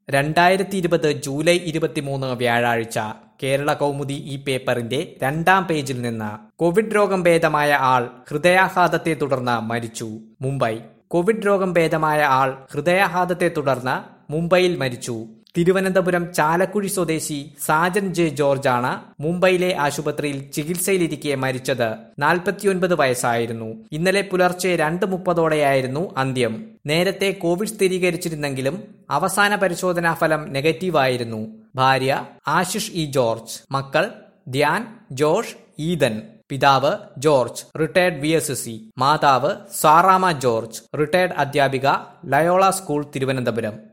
രണ്ടായിരത്തി ഇരുപത് ജൂലൈ ഇരുപത്തിമൂന്ന് വ്യാഴാഴ്ച കേരള കൗമുദി ഈ പേപ്പറിന്റെ രണ്ടാം പേജിൽ നിന്ന് കോവിഡ് രോഗം ഭേദമായ ആൾ ഹൃദയാഘാതത്തെ തുടർന്ന് മരിച്ചു മുംബൈ കോവിഡ് രോഗം ഭേദമായ ആൾ ഹൃദയാഘാതത്തെ തുടർന്ന് മുംബൈയിൽ മരിച്ചു തിരുവനന്തപുരം ചാലക്കുഴി സ്വദേശി സാജൻ ജെ ജോർജാണ് മുംബൈയിലെ ആശുപത്രിയിൽ ചികിത്സയിലിരിക്കെ മരിച്ചത് നാൽപ്പത്തിയൊൻപത് വയസ്സായിരുന്നു ഇന്നലെ പുലർച്ചെ രണ്ട് മുപ്പതോടെയായിരുന്നു അന്ത്യം നേരത്തെ കോവിഡ് സ്ഥിരീകരിച്ചിരുന്നെങ്കിലും അവസാന പരിശോധനാ ഫലം നെഗറ്റീവായിരുന്നു ഭാര്യ ആശിഷ് ഇ ജോർജ് മക്കൾ ധ്യാൻ ജോഷ് ഈതൻ പിതാവ് George retired V S S C മാതാവ് സാറാമ ജോർജ് റിട്ടയർഡ് അധ്യാപിക ലയോള സ്കൂൾ തിരുവനന്തപുരം